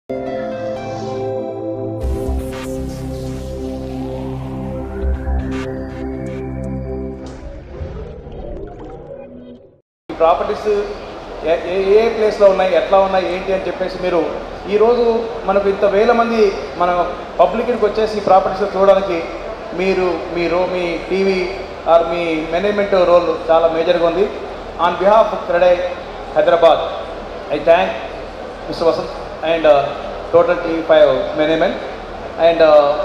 properties A ఏ ఏ ప్లేస్లో ఉన్నాయి ఎట్లా ఉన్నాయి ఏంటి అని చెప్పేసి మీరు ఈరోజు మనకు ఇంత వేల మంది మన పబ్లిక్కి వచ్చేసి ప్రాపర్టీస్ చూడడానికి మీరు మీరు మీ టీవీ ఆర్ మీ మేనేజ్మెంట్ రోల్ చాలా మేజర్గా ఉంది on behalf of CREDAI Hyderabad I thank mister Vasanth and total TV five management and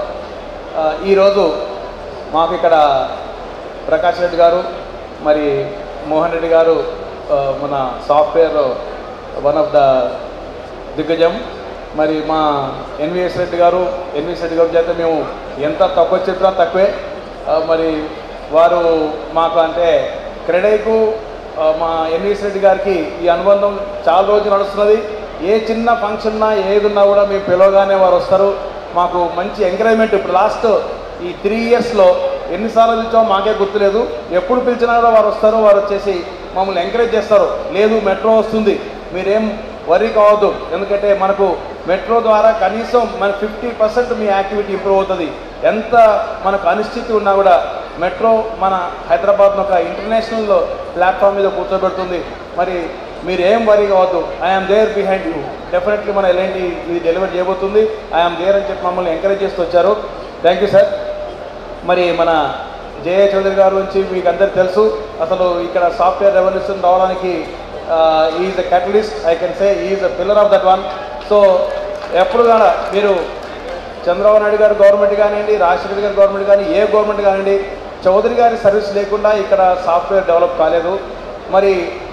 ఈరోజు మాకు ఇక్కడ ప్రకాష్ రెడ్డి గారు మరి మోహన్ రెడ్డి గారు ఆ, మన సాఫ్ట్వేర్ వన్ ఆఫ్ ద దిగ్గజం మరి మా ఎన్విఎస్ రెడ్డి గారు ఎన్విఎస్ రెడ్డి గారు చేత మేము ఎంత తక్కువ చెప్పినా తక్కువే ఆ, మరి వారు మాకు అంటే క్రెడైకు ఆ, మా ఎన్విఎస్ రెడ్డి గారికి ఈ అనుబంధం చాలా రోజులు నడుస్తున్నది ఏ చిన్న ఫంక్షన్ ఉన్నా ఏది ఉన్నా కూడా మేము పిలవగానే వారు వస్తారు మాకు మంచి ఎంకరేజ్మెంట్ ఇప్పుడు లాస్ట్ ఈ త్రీ ఇయర్స్లో ఎన్నిసార్లు పిలిచామో మాకే గుర్తులేదు ఎప్పుడు పిలిచినా కూడా వారు వస్తారు వారు వచ్చేసి మమ్మల్ని ఎంకరేజ్ చేస్తారు లేదు మెట్రో వస్తుంది మీరేం వరీ కావద్దు ఎందుకంటే మనకు మెట్రో ద్వారా కనీసం మన ఫిఫ్టీ పర్సెంట్ మీ యాక్టివిటీ ఇంప్రూవ్ అవుతుంది ఎంత మనకు అనిశ్చితి ఉన్నా కూడా మెట్రో మన హైదరాబాద్ను ఒక ఇంటర్నేషనల్ ప్లాట్ఫామ్ మీద కూర్చోబెడుతుంది మరి మీరు ఏం వరీ కావద్దు I'm there behind you definitely మన ఎలాంటి ఇది డెలివర్ చేయబోతుంది ఐఎమ్ దేర్ అని చెప్పి మమ్మల్ని ఎంకరేజ్ చేస్తూ వచ్చారు థ్యాంక్ యూ సార్ మరి మన జయ చౌదరి గారు గురించి మీకు అందరికి తెలుసు అసలు ఇక్కడ సాఫ్ట్వేర్ రెవల్యూషన్ రావడానికి is the catalyst I can say is the pillar of that one so ఎప్పుడు కూడా మీరు చంద్రబాబు నాయుడు గారు గవర్నమెంట్ కానివ్వండి రాజశేఖర్ గారి గవర్నమెంట్ కానీ ఏ గవర్నమెంట్ కానివ్వండి చౌదరి గారి సర్వీస్ లేకుండా ఇక్కడ సాఫ్ట్వేర్ డెవలప్ కాలేదు మరి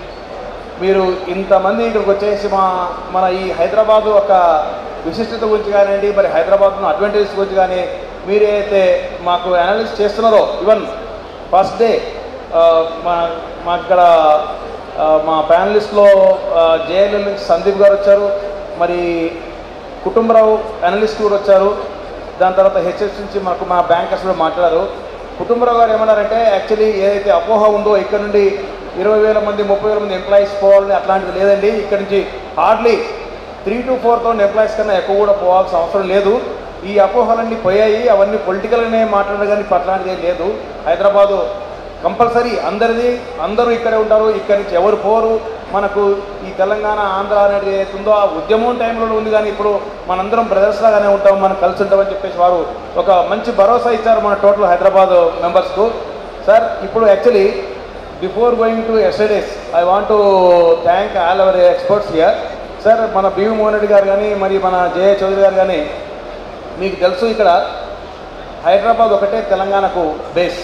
మీరు ఇంతమంది ఇక్కడికి వచ్చేసి మా మన ఈ హైదరాబాద్ ఒక విశిష్టత గురించి కానివ్వండి మరి హైదరాబాద్ను అడ్వాంటేజెస్ గురించి కానీ మీరైతే మాకు అనలిస్ట్ చేస్తున్నారో ఈవెన్ ఫస్ట్ డే మా మా ఇక్కడ ఆ, మా ప్యానలిస్ట్లో జేఎల్ఎల్ నుంచి సందీప్ గారు వచ్చారు మరి కుటుంబరావు అనలిస్ట్ కూడా వచ్చారు దాని తర్వాత హెచ్ఎస్ నుంచి మనకు మా బ్యాంకర్స్ కూడా మాట్లాడారు కుటుంబరావు గారు ఏమన్నారంటే యాక్చువల్లీ ఏదైతే అపోహ ఉందో ఇక్కడ నుండి ఇరవై వేల మంది ముప్పై వేల మంది ఎంప్లాయీస్ పోవాలని అట్లాంటిది లేదండి ఇక్కడ నుంచి hardly three to four thousand employees కన్నా ఎక్కువ కూడా పోవాల్సిన అవసరం లేదు ఈ అపోహలన్నీ పోయాయి అవన్నీ పొలిటికల్గానే మాట్లాడడం కానీ ఇప్పుడు అట్లాంటిది ఏం లేదు హైదరాబాదు కంపల్సరీ అందరిది అందరూ ఇక్కడే ఉంటారు ఇక్కడి నుంచి ఎవరు పోరు మనకు ఈ తెలంగాణ ఆంధ్ర అనేది ఏదైతుందో ఆ ఉద్యమం టైంలో ఉంది కానీ ఇప్పుడు మనందరం బ్రదర్స్ లాగానే ఉంటాం మనం కలిసి ఉంటామని చెప్పేసి వారు ఒక మంచి భరోసా ఇచ్చారు మన టోటల్ హైదరాబాద్ మెంబర్స్కు సార్ ఇప్పుడు actually before going to yesterdays I want to thank all our experts here sir మన బివి మోహన్ రెడ్డి గారు కానీ మరి మన జయ చౌదరి గారు కానీ మీకు తెలుసు ఇక్కడ హైదరాబాద్ ఒకటే తెలంగాణకు బేస్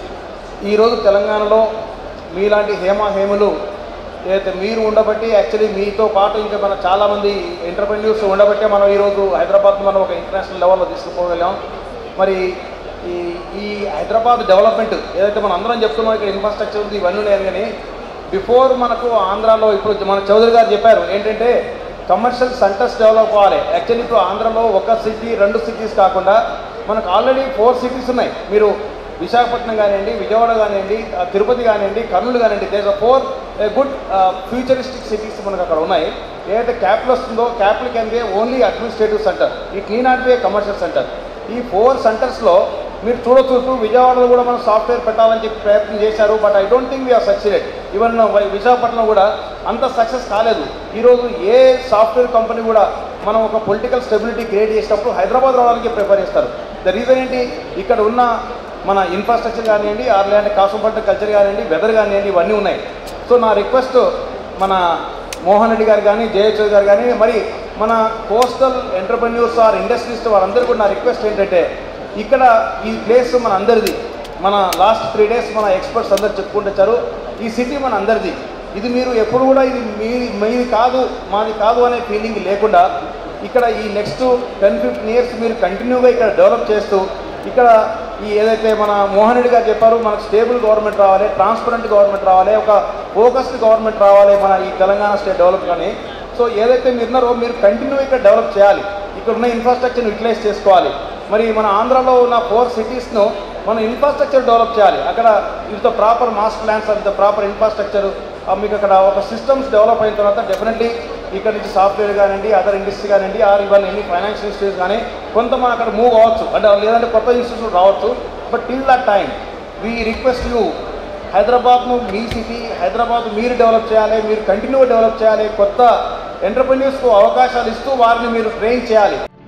ఈరోజు తెలంగాణలో మీలాంటి హేమ హేములు ఏదైతే మీరు ఉండబట్టి యాక్చువల్లీ మీతో పాటు ఇంకా మన చాలామంది ఎంటర్ప్రెన్యూర్స్ ఉండబట్టే మనం ఈరోజు హైదరాబాద్ మనం ఒక ఇంటర్నేషనల్ లెవెల్లో తీసుకుపోగలిగాం మరి ఈ ఈ హైదరాబాద్ డెవలప్మెంట్ ఏదైతే మనం అందరం చెప్తున్నాం ఇక్కడ ఇన్ఫ్రాస్ట్రక్చర్ ఉంది ఇవన్నీ ఉన్నాయి కానీ బిఫోర్ మనకు ఆంధ్రాలో ఇప్పుడు మన చౌదరి గారు చెప్పారు ఏంటంటే కమర్షియల్ సెంటర్స్ డెవలప్ అవ్వాలి యాక్చువల్లీ ఇప్పుడు ఆంధ్రలో ఒక సిటీ రెండు సిటీస్ కాకుండా మనకు ఆల్రెడీ ఫోర్ సిటీస్ ఉన్నాయి మీరు విశాఖపట్నం కానివ్వండి విజయవాడ కానివ్వండి ఆ, తిరుపతి కానివ్వండి కర్నూలు కానివ్వండి these four good futuristic cities మనకు అక్కడ ఉన్నాయి ఏదైతే క్యాపిటల్ వస్తుందో capital can be only administrative centre it need not be a commercial centre ఈ ఫోర్ సెంటర్స్లో మీరు చూడొచ్చు ఇప్పుడు విజయవాడలో కూడా మనం సాఫ్ట్వేర్ పెట్టాలని చెప్పి ప్రయత్నం చేశారు but I don't think we're succeeded even Visakhapatnam కూడా అంత సక్సెస్ కాలేదు ఈరోజు ఏ సాఫ్ట్వేర్ కంపెనీ కూడా మనం ఒక పొలిటికల్ స్టెబిలిటీ క్రియేట్ చేసినప్పుడు హైదరాబాద్ రావడానికి ప్రిఫర్ చేస్తారు ద రీజన్ ఏంటి ఇక్కడ ఉన్న మన ఇన్ఫ్రాస్ట్రక్చర్ కానివ్వండి ఆర్ లేదంటే కాసంపట్ట కల్చర్ కానివ్వండి వెదర్ కానివ్వండి ఇవన్నీ ఉన్నాయి సో నా రిక్వెస్ట్ మన మోహన్ రెడ్డి గారు కానీ జయచౌదరి గారు కానీ మరి మన కోస్టల్ ఎంటర్ప్రెన్యూర్స్ ఆర్ ఇండస్ట్రీస్ట్ వారందరూ కూడా నా రిక్వెస్ట్ ఏంటంటే ఇక్కడ ఈ ప్లేస్ మన అందరిది మన లాస్ట్ త్రీ డేస్ మన ఎక్స్పర్ట్స్ అందరు చెప్పుకుంటారు ఈ సిటీ మన అందరిది ఇది మీరు ఎప్పుడు కూడా ఇది మీ మీది కాదు మాది కాదు అనే ఫీలింగ్ లేకుండా ఇక్కడ ఈ నెక్స్ట్ టెన్ ఫిఫ్టీన్ ఇయర్స్ మీరు కంటిన్యూగా ఇక్కడ డెవలప్ చేస్తూ ఇక్కడ ఈ ఏదైతే మన మోహన్ రెడ్డి గారు చెప్పారు మనకు స్టేబుల్ గవర్నమెంట్ రావాలి ట్రాన్స్పరెంట్ గవర్నమెంట్ రావాలి ఒక ఫోకస్డ్ గవర్నమెంట్ రావాలి మన ఈ తెలంగాణ స్టేట్ డెవలప్ కానీ సో ఏదైతే మీరు ఉన్నారో మీరు కంటిన్యూ ఇక్కడ డెవలప్ చేయాలి ఇక్కడ ఉన్న ఇన్ఫ్రాస్ట్రక్చర్ని యూటిలైజ్ చేసుకోవాలి మరి మన ఆంధ్రాలో ఉన్న ఫోర్ సిటీస్ను మనం ఇన్ఫ్రాస్ట్రక్చర్ డెవలప్ చేయాలి అక్కడ ఇంత ప్రాపర్ మాస్ ప్లాన్స్ అంత ప్రాపర్ ఇన్ఫ్రాస్ట్రక్చర్ మీకు అక్కడ ఒక సిస్టమ్స్ డెవలప్ అయిన తర్వాత డెఫినెట్లీ ఇక్కడ నుంచి సాఫ్ట్వేర్ కానివ్వండి అదర్ ఇండస్ట్రీ కానివ్వండి ఆర్ ఇవన్నీ ఎన్ని ఫైనాన్షియల్ ఇన్స్టిట్యూట్స్ కానీ కొంత మనం అక్కడ మూవ్ అవ్వచ్చు అంటే లేదంటే కొత్త ఇన్స్టిట్యూట్ రావచ్చు but till that time we request you హైదరాబాద్ను మీ సిటీ హైదరాబాద్ మీరు డెవలప్ చేయాలి మీరు కంటిన్యూ డెవలప్ చేయాలి కొత్త ఎంటర్ప్రెన్యూర్స్కు అవకాశాలు ఇస్తూ వారిని మీరు ట్రైన్ చేయాలి